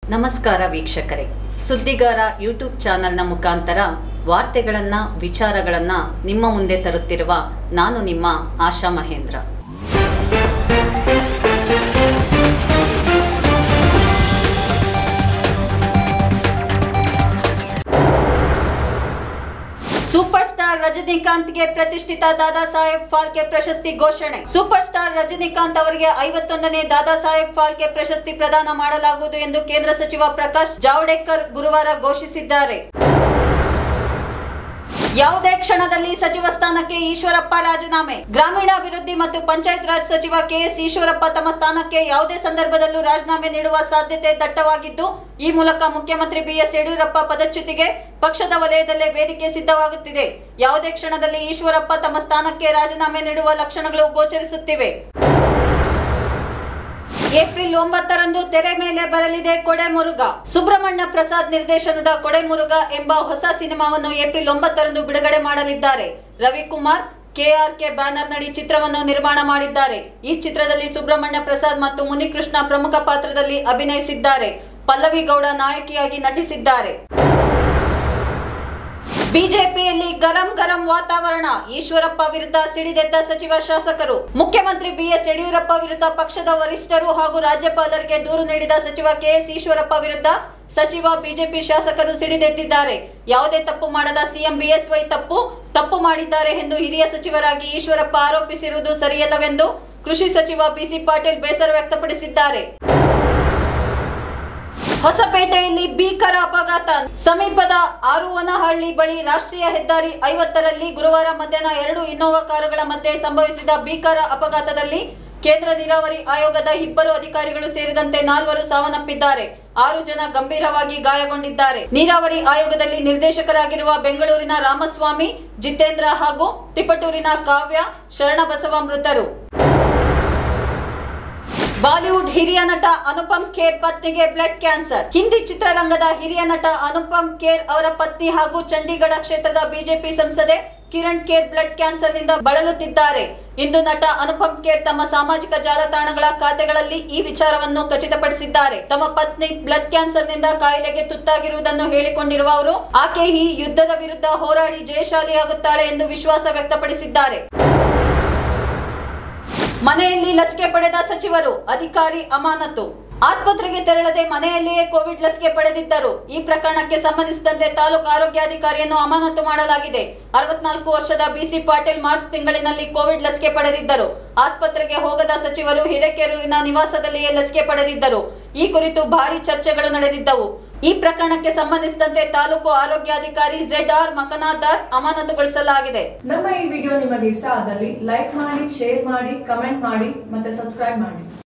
ನಮಸ್ಕಾರ ವೀಕ್ಷಕರೇ ಸುದ್ದಿಗಾರ ಯೂಟ್ಯೂಬ್ ಚಾನೆಲ್ನ ಮುಖಾಂತರ ವಾರ್ತೆಗಳನ್ನು ವಿಚಾರಗಳನ್ನು ನಿಮ್ಮ ಮುಂದೆ ತರುತ್ತಿರುವ ನಾನು ನಿಮ್ಮ ಆಶಾ ಮಹೇಂದ್ರ ಸೂಪರ್ ಸ್ಟಾರ್ ರಜನಿಕಾಂತ್ಗೆ ಪ್ರತಿಷ್ಠಿತ ದಾದಾ ಸಾಹೇಬ್ ಫಾಲ್ಕೆ ಪ್ರಶಸ್ತಿ ಘೋಷಣೆ ಸೂಪರ್ ಸ್ಟಾರ್ ರಜನಿಕಾಂತ್ ಅವರಿಗೆ ಐವತ್ತೊಂದನೇ ದಾದಾ ಸಾಹೇಬ್ ಫಾಲ್ಕೆ ಪ್ರಶಸ್ತಿ ಪ್ರದಾನ ಮಾಡಲಾಗುವುದು ಎಂದು ಕೇಂದ್ರ ಸಚಿವ ಪ್ರಕಾಶ್ ಜಾವಡೇಕರ್ ಗುರುವಾರ ಘೋಷಿಸಿದ್ದಾರೆ ಯಾವುದೇ ಕ್ಷಣದಲ್ಲಿ ಸಚಿವ ಸ್ಥಾನಕ್ಕೆ ಈಶ್ವರಪ್ಪ ರಾಜೀನಾಮೆ ಗ್ರಾಮೀಣಾಭಿವೃದ್ಧಿ ಮತ್ತು ಪಂಚಾಯತ್ ರಾಜ್ ಸಚಿವ ಕೆಎಸ್ ಈಶ್ವರಪ್ಪ ತಮ್ಮ ಸ್ಥಾನಕ್ಕೆ ಯಾವುದೇ ಸಂದರ್ಭದಲ್ಲೂ ರಾಜೀನಾಮೆ ನೀಡುವ ಸಾಧ್ಯತೆ ದಟ್ಟವಾಗಿದ್ದು ಈ ಮೂಲಕ ಮುಖ್ಯಮಂತ್ರಿ ಬಿಎಸ್ ಯಡಿಯೂರಪ್ಪ ಪದಚ್ಯುತಿಗೆ ಪಕ್ಷದ ವಲಯದಲ್ಲೇ ವೇದಿಕೆ ಸಿದ್ಧವಾಗುತ್ತಿದೆ ಯಾವುದೇ ಕ್ಷಣದಲ್ಲಿ ಈಶ್ವರಪ್ಪ ತಮ್ಮ ಸ್ಥಾನಕ್ಕೆ ರಾಜೀನಾಮೆ ನೀಡುವ ಲಕ್ಷಣಗಳು ಗೋಚರಿಸುತ್ತಿವೆ ಏಪ್ರಿಲ್ ಒಂಬತ್ತರಂದು ತೆರೆ ಮೇಲೆ ಬರಲಿದೆ ಕೊಡೆಮುರುಗ ಸುಬ್ರಹ್ಮಣ್ಯ ಪ್ರಸಾದ್ ನಿರ್ದೇಶನದ ಕೊಡೆಮುರುಗ ಎಂಬ ಹೊಸ ಸಿನಿಮಾವನ್ನು ಏಪ್ರಿಲ್ ಒಂಬತ್ತರಂದು ಬಿಡುಗಡೆ ಮಾಡಲಿದ್ದಾರೆ ರವಿಕುಮಾರ್ ಕೆಆರ್ಕೆ ಬ್ಯಾನರ್ ನಡಿ ಚಿತ್ರವನ್ನು ನಿರ್ಮಾಣ ಮಾಡಿದ್ದಾರೆ ಈ ಚಿತ್ರದಲ್ಲಿ ಸುಬ್ರಹ್ಮಣ್ಯ ಪ್ರಸಾದ್ ಮತ್ತು ಮುನಿಕೃಷ್ಣ ಪ್ರಮುಖ ಪಾತ್ರದಲ್ಲಿ ಅಭಿನಯಿಸಿದ್ದಾರೆ ಪಲ್ಲವಿ ಗೌಡ ನಾಯಕಿಯಾಗಿ ನಟಿಸಿದ್ದಾರೆ ಬಿಜೆಪಿಯಲ್ಲಿ ಗರಂ ಗರಂ ವಾತಾವರಣ ಈಶ್ವರಪ್ಪ ವಿರುದ್ಧ ಸಿಡಿದೆದ್ದ ಸಚಿವ ಶಾಸಕರು ಮುಖ್ಯಮಂತ್ರಿ ಬಿಎಸ್ ಯಡಿಯೂರಪ್ಪ ವಿರುದ್ಧ ಪಕ್ಷದ ವರಿಷ್ಠರು ಹಾಗೂ ರಾಜ್ಯಪಾಲರಿಗೆ ದೂರು ನೀಡಿದ ಸಚಿವ ಕೆಎಸ್ ಈಶ್ವರಪ್ಪ ವಿರುದ್ಧ ಸಚಿವ ಬಿಜೆಪಿ ಶಾಸಕರು ಸಿಡಿದೆದ್ದಿದ್ದಾರೆ ಯಾವುದೇ ತಪ್ಪು ಮಾಡದ ಸಿಎಂ ಬಿಎಸ್ವೈ ತಪ್ಪು ತಪ್ಪು ಮಾಡಿದ್ದಾರೆ ಎಂದು ಹಿರಿಯ ಸಚಿವರಾಗಿ ಈಶ್ವರಪ್ಪ ಆರೋಪಿಸಿರುವುದು ಸರಿಯಲ್ಲವೆಂದು ಕೃಷಿ ಸಚಿವ ಬಿಸಿ ಪಾಟೀಲ್ ಬೇಸರ ವ್ಯಕ್ತಪಡಿಸಿದ್ದಾರೆ ಹೊಸಪೇಟೆಯಲ್ಲಿ ಭೀಕರ ಅಪಘಾತ ಸಮೀಪದ ಆರುವನಹಳ್ಳಿ ಬಳಿ ರಾಷ್ಟ್ರೀಯ ಹೆದ್ದಾರಿ ಐವತ್ತರಲ್ಲಿ ಗುರುವಾರ ಮಧ್ಯಾಹ್ನ ಎರಡು ಇನ್ನೋವಾ ಕಾರುಗಳ ಮಧ್ಯೆ ಸಂಭವಿಸಿದ ಭೀಕರ ಅಪಘಾತದಲ್ಲಿ ಕೇಂದ್ರ ನೀರಾವರಿ ಆಯೋಗದ ಇಬ್ಬರು ಅಧಿಕಾರಿಗಳು ಸೇರಿದಂತೆ ನಾಲ್ವರು ಸಾವನ್ನಪ್ಪಿದ್ದಾರೆ ಆರು ಜನ ಗಂಭೀರವಾಗಿ ಗಾಯಗೊಂಡಿದ್ದಾರೆ ನೀರಾವರಿ ಆಯೋಗದಲ್ಲಿ ನಿರ್ದೇಶಕರಾಗಿರುವ ಬೆಂಗಳೂರಿನ ರಾಮಸ್ವಾಮಿ ಜಿತೇಂದ್ರ ಹಾಗೂ ತಿಪಟೂರಿನ ಕಾವ್ಯ ಶರಣಬಸವ ಮೃತರು ಬಾಲಿವುಡ್ ಹಿರಿಯ ನಟ ಅನುಪಮ್ ಖೇರ್ ಪತ್ನಿಗೆ ಬ್ಲಡ್ ಕ್ಯಾನ್ಸರ್ ಹಿಂದಿ ಚಿತ್ರರಂಗದ ಹಿರಿಯ ನಟ ಅನುಪಮ್ ಖೇರ್ ಅವರ ಪತ್ನಿ ಹಾಗೂ ಚಂಡೀಗಢ ಕ್ಷೇತ್ರದ ಬಿಜೆಪಿ ಸಂಸದೆ ಕಿರಣ್ ಖೇರ್ ಬ್ಲಡ್ ಕ್ಯಾನ್ಸರ್ನಿಂದ ಬಳಲುತ್ತಿದ್ದಾರೆ ಇಂದು ನಟ ಅನುಪಮ್ ಖೇರ್ ತಮ್ಮ ಸಾಮಾಜಿಕ ಜಾಲತಾಣಗಳ ಖಾತೆಗಳಲ್ಲಿ ಈ ವಿಚಾರವನ್ನು ಖಚಿತಪಡಿಸಿದ್ದಾರೆ ತಮ್ಮ ಪತ್ನಿ ಬ್ಲಡ್ ಕ್ಯಾನ್ಸರ್ನಿಂದ ಕಾಯಿಲೆಗೆ ತುತ್ತಾಗಿರುವುದನ್ನು ಹೇಳಿಕೊಂಡಿರುವ ಅವರು ಆಕೆ ಈ ಯುದ್ಧದ ವಿರುದ್ಧ ಹೋರಾಡಿ ಜಯಶಾಲಿಯಾಗುತ್ತಾಳೆ ಎಂದು ವಿಶ್ವಾಸ ವ್ಯಕ್ತಪಡಿಸಿದ್ದಾರೆ ಮನೆಯಲ್ಲಿ ಲಸಿಕೆ ಪಡೆದ ಸಚಿವರು ಅಧಿಕಾರಿ ಅಮಾನತು ಆಸ್ಪತ್ರೆಗೆ ತೆರಳದೆ ಮನೆಯಲ್ಲಿಯೇ ಕೋವಿಡ್ ಲಸಿಕೆ ಪಡೆದಿದ್ದರು ಈ ಪ್ರಕರಣಕ್ಕೆ ಸಂಬಂಧಿಸಿದಂತೆ ತಾಲೂಕು ಆರೋಗ್ಯಾಧಿಕಾರಿಯನ್ನು ಅಮಾನತು ಮಾಡಲಾಗಿದೆ ಅರವತ್ನಾಲ್ಕು ವರ್ಷದ ಬಿಸಿ ಪಾಟೀಲ್ ಮಾರ್ಚ್ ತಿಂಗಳಿನಲ್ಲಿ ಕೋವಿಡ್ ಲಸಿಕೆ ಪಡೆದಿದ್ದರು ಆಸ್ಪತ್ರೆಗೆ ಹೋಗದ ಸಚಿವರು ಹಿರೇಕೆರೂರಿನ ನಿವಾಸದಲ್ಲಿಯೇ ಲಸಿಕೆ ಪಡೆದಿದ್ದರು ಈ ಕುರಿತು ಭಾರಿ ಚರ್ಚೆಗಳು ನಡೆದಿದ್ದವು ಈ ಪ್ರಕರಣಕ್ಕೆ ಸಂಬಂಧಿಸಿದಂತೆ ತಾಲೂಕು ಆರೋಗ್ಯಾಧಿಕಾರಿ ಜೆಡ್ ಆರ್ ಮಕನಾದಾರ್ ಅಮಾನತುಗೊಳಿಸಲಾಗಿದೆ ನಮ್ಮ ಈ ವಿಡಿಯೋ ನಿಮಗೆ ಇಷ್ಟ ಆದಲ್ಲಿ ಲೈಕ್ ಮಾಡಿ ಶೇರ್ ಮಾಡಿ ಕಮೆಂಟ್ ಮಾಡಿ ಮತ್ತೆ ಸಬ್ಸ್ಕ್ರೈಬ್ ಮಾಡಿ